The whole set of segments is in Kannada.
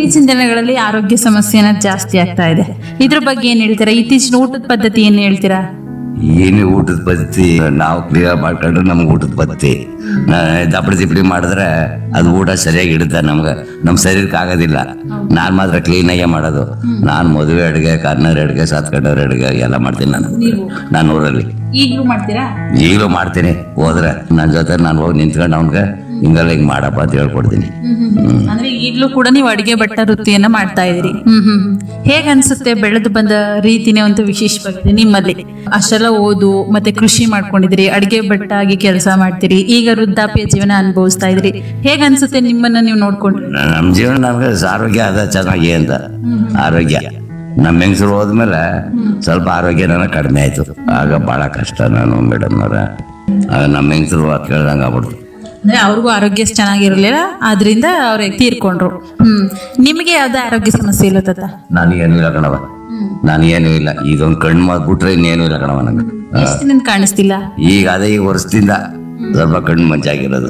ಇತ್ತೀಚಿನ ದಿನಗಳಲ್ಲಿ ಆರೋಗ್ಯ ಸಮಸ್ಯೆ ಅನ್ನೋದು ಜಾಸ್ತಿ ಆಗ್ತಾ ಇದೆ ಇದ್ರ ಬಗ್ಗೆ ಏನ್ ಹೇಳ್ತೀರಾ ಇತ್ತೀಚಿನ ಊಟದ ಪದ್ಧತಿ ಏನ್ ಹೇಳ್ತೀರಾ ಏನು ಊಟದ ಪದ್ಧತಿ ನಾವು ಕ್ಲಿಯರ್ ಮಾಡ್ಕೊಂಡ್ರೆ ನಮ್ಗೆ ಊಟದ ಪದ್ಧತಿ ನಾ- ದಪ್ಪಡಿ ದಿಪ್ಪಡಿ ಮಾಡಿದ್ರೆ ಅದು ಊಟ ಸರಿಯಾಗಿ ಇಡುತ್ತೆ ನಮ್ಗೆ ನಮ್ಮ ಶರೀರಕ್ಕೆ ಆಗೋದಿಲ್ಲ ನಾನು ಮಾತ್ರ ಕ್ಲೀನಾಗೆ ಮಾಡೋದು ನಾನು ಮದುವೆ ಅಡುಗೆ ಕಾರ್ನರ್ ಅಡುಗೆ ಸಾತ್ಕಂಡವ್ರ ಅಡುಗೆ ಎಲ್ಲ ಮಾಡ್ತೀನಿ ನಾನು ನೀವು ನಾನು ಊರಲ್ಲಿ ಈಗಲೂ ಮಾಡ್ತೀರಾ ಈಗಲೂ ಮಾಡ್ತೀನಿ ಹೋದ್ರೆ ನನ್ನ ಜೊತೆ ನಾನು ಹೋಗಿ ನಿಂತ್ಕೊಂಡು ಅವ್ನಿಗೆ ಹಿಂಗೆಲ್ಲ ಹಿಂಗೆ ಮಾಡಪ್ಪ ಅಂತ ಹೇಳ್ಕೊಡ್ತೀನಿ ಅಂದ್ರೆ ಈಗಲೂ ಕೂಡ ನೀವು ಅಡಿಗೆ ಭಟ್ಟ ವೃತ್ತಿಯನ್ನ ಮಾಡ್ತಾ ಇದೀರಿ ಹ್ಮ್ ಹ್ಮ್ ಹ್ಮ್. ಹೇಗ್ ಅನ್ಸುತ್ತೆ ಬೆಳೆದು ಬಂದ ರೀತಿನೇ ಒಂದು ವಿಶೇಷವಾಗಿದೆ ನಿಮ್ಮಲ್ಲಿ ಅಷ್ಟೆಲ್ಲ ಓದು ಮತ್ತೆ ಕೃಷಿ ಮಾಡ್ಕೊಂಡಿದ್ರಿ ಅಡಿಗೆ ಭಟ್ಟ ಆಗಿ ಕೆಲಸ ಮಾಡ್ತೀರಿ ಈಗ ವೃದ್ಧಾಪ್ಯ ಜೀವನ ಅನುಭವಿಸ್ತಾ ಇದ್ರಿ ಹೇಗ್ ಅನ್ಸುತ್ತೆ ನಿಮ್ಮನ್ನ ನೀವು ನೋಡ್ಕೊಂಡ್ರಿ ನಮ್ಮ ಜೀವನ ನಮ್ಗೆ ಆರೋಗ್ಯ ಅದ ಚೆನ್ನಾಗಿ ಅಂತ ಆರೋಗ್ಯ ನಮ್ಮ ಹೆಂಗಸರು ಹೋದ್ಮೇಲೆ ಸ್ವಲ್ಪ ಆರೋಗ್ಯ ನನಗೆ ಕಡಿಮೆ ಆಯ್ತು ಆಗ ಬಹಳ ಕಷ್ಟ ನಾನು ಮೇಡಮ್ನವ್ರ ಆಗ ನಮ್ಮ ಹೆಂಗಸರು ಕೇಳ್ದಂಗೆ ಆಗ್ಬಿಡ್ತು ಅಂದ್ರೆ ಅವ್ರಿಗೂ ಆರೋಗ್ಯ ಚೆನ್ನಾಗಿರ್ಲಿಲ್ಲ ಆದ್ರಿಂದ ಅವ್ರ ತೀರ್ಕೊಂಡ್ರು ಹ್ಮ್ ನಿಮಗೆ ಯಾವ್ದೇ ಆರೋಗ್ಯ ಸಮಸ್ಯೆ ಇಲ್ಲ ತಾತ ನಾನು ಏನೂ ಇಲ್ಲ ಕಣವ ನಾನು ಏನೂ ಇಲ್ಲ ಇದೊಂದು ಕಣ್ಣು ಮಾಡ್ಬಿಟ್ರೆ ಇನ್ನೇನು ಇಲ್ಲ ಕಣವ ನಂಗೆ ಆ, ಎಷ್ಟು ದಿನ ಕಾಣಿಸ್ತಿಲ್ಲ ಈಗ ಅದೇ ಈ ವರ್ಷದಿಂದ ಸ್ವಲ್ಪ ಕಣ್ಣು ಮಂಚಾಗಿರೋದು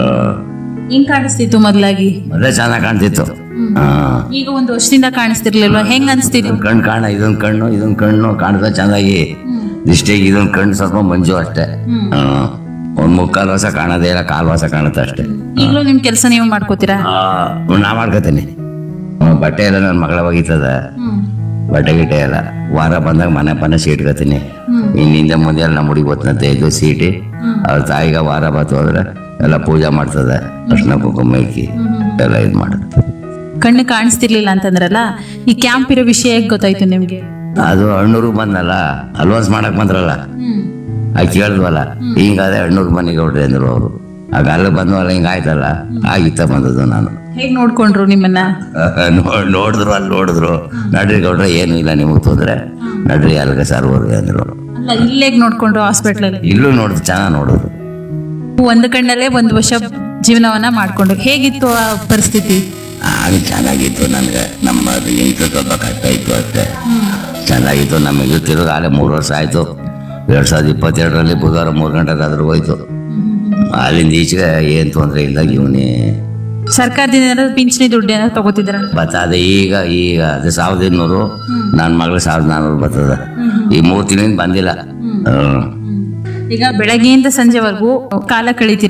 ಹಿಂಗ್ ಕಾಣಿಸ್ತಿತ್ತು ಮೊದ್ಲಾಗಿ ಮೊದಲೇ ಚೆನ್ನಾಗಿ ಕಾಣ್ತಿತ್ತು ಹಾ ಈಗ ಒಂದು ವರ್ಷದಿಂದ ಕಾಣಿಸ್ತಿರ್ಲಿಲ್ವಾ ಹೆಂಗ್ ಅನ್ಸ್ತಿತ್ತು ಇದೊಂದು ಕಣ್ಣು ಕಾಣ ಇದೊಂದು ಕಣ್ಣು ಇದೊಂದು ಕಣ್ಣು ಕಾಣ್ತಾ ಚೆನ್ನಾಗಿ ದಿಷ್ಟಿಗೆ ಇದೊಂದು ಕಣ್ಣು ಸ್ವಲ್ಪ ಮಂಜು ಅಷ್ಟೇ ಹಾ. ಒಂದ್ ಮುಕ್ಕಾಲು ವರ್ಷ ಕಾಣೋದೇ ಇಲ್ಲ ಕಾಲು ವರ್ಷ ಕಾಣುತ್ತೆ ಅಷ್ಟೇ ಈಗಲೂ ನಿಮ್ ಕೆಲಸ ನೀವು ಮಾಡ್ಕೋತೀರಾ ಆ, ನಾ ಮಾಡ್ಕೋತೀನಿ ಹ್ಮ್, ಬಟ್ಟೆ ಎಲ್ಲ ನನ್ನ ಮಗಳ ಒಗಿತದ ಬಟ್ಟೆ ಗಿಟ್ಟೆ ಎಲ್ಲ ವಾರ ಬಂದಾಗ ಮನೆ ಪನೆ ಸೀಟ್ಕೋತೀನಿ ಇನ್ನಿಂದ ಮುಂದೆ ಎಲ್ಲ ನಮ್ಮ ಹುಡುಗಿ ಗೊತ್ತಂತೆ ಇದು ಸೀಟಿ ಅವ್ರ ತಾಯಿಗೆ ವಾರ ಬತ್ತು ಹೋದ್ರೆ ಎಲ್ಲ ಪೂಜೆ ಮಾಡ್ತದೆ ಅರ್ಶಿನ ಕುಂಕುಮ ಇಕ್ಕಿ ಎಲ್ಲ ಇದು ಮಾಡೋದು ಕಣ್ಣು ಕಾಣಿಸ್ತಿರ್ಲಿಲ್ಲ ಅಂತಂದ್ರಲ್ಲ ಈ ಕ್ಯಾಂಪ್ ಇರೋ ವಿಷಯ ಹೇಗ್ ಗೊತ್ತಾಯ್ತು ನಿಮ್ಗೆ ಅದು ಹಣ್ಣೂರು ಬಂದಲ್ಲ ಅಲ್ವಾನ್ಸ್ ಮಾಡಕ್ ಬಂದ್ರಲ್ಲ ಆಗ ಕೇಳಿದ್ವಲ್ಲ ಹಿಂಗಾದ್ರೆ ಹಣ್ಣೂರು ಮನೆಗೆ ಹೊಡ್ರಿ ಅಂದ್ರು ಅವರು ಆಗ ಅಲ್ಲಿ ಬಂದ್ವಲ್ಲ ಹಿಂಗ ಆಯ್ತಲ್ಲ ಆಗಿತ್ತ ಬಂದದ್ದು ನಾನು ಹೇಗ್ ನೋಡ್ಕೊಂಡ್ರು ನಿಮ್ಮನ್ನ ನೋ- ನೋಡಿದ್ರು ಅಲ್ಲಿ ನೋಡಿದ್ರು ನಡ್ರಿ ಗೌಡ್ರ ಏನು ಇಲ್ಲ ನಿಮಗೆ ತೊಂದ್ರೆ ನಡ್ರಿ ಅಲ್ಲಿಗೆ ಸರ್ವರ್ಗೆ ಅಂದ್ರು ಅಲ್ಲ ಇಲ್ಲೇಗ್ ನೋಡ್ಕೊಂಡ್ರು ಹಾಸ್ಪಿಟ್ಲ್ ಅಲ್ಲಿ ಇಲ್ಲೂ ನೋಡಿದ್ರು ಚೆನ್ನಾಗಿ ನೋಡಿದ್ರು ಒಂದು ಕಣ್ಣಲ್ಲೇ ಒಂದು ವರ್ಷ ಜೀವನವನ್ನ ಮಾಡ್ಕೊಂಡ್ರು ಹೇಗಿತ್ತು ಆ ಪರಿಸ್ಥಿತಿ ಆಗ ಚೆನ್ನಾಗಿತ್ತು ನನಗೆ ನಮ್ಮ ಇಂಥ ಸ್ವಲ್ಪ ಕಷ್ಟ ಇತ್ತು ಅಷ್ಟೇ ಚೆನ್ನಾಗಿತ್ತು ನಮಗೆ ತಿರುಗಿ ಆಲೆ ಮೂರು ವರ್ಷ ಆಯಿತು ಎರಡು ಸಾವಿರದ ಇಪ್ಪತ್ತೆರಡರಲ್ಲಿ ಬುಧವಾರ ಮೂರು ಗಂಟೆಗಾದ್ರೂ ಹೋಯ್ತು ಅಲ್ಲಿಂದ ಈಚೆಗೆ ಏನು ತೊಂದರೆ ಇಲ್ಲ ಇವನೇ ಸರ್ಕಾರದಿಂದ ಏನಾದ್ರು ಪಿಂಚಣಿ ದುಡ್ಡು ಏನಾದ್ರು ತಗೋತಿದ್ರ ಬರ್ತದೆ ಈಗ ಈಗ ಅದು ಸಾವಿರದ ಇನ್ನೂರು ನನ್ನ ಮಗಳು ಸಾವಿರದ ನಾನ್ನೂರು ಬರ್ತದೆ ಈ ಮೂರು ತಿಂಗಳಿಂದ ಬಂದಿಲ್ಲ ಹ್ಮ್. ಈಗ ಬೆಳಗ್ಗೆಯಿಂದ ಸಂಜೆವರೆಗೂ ಕಾಲ ಕಳಿತೀರ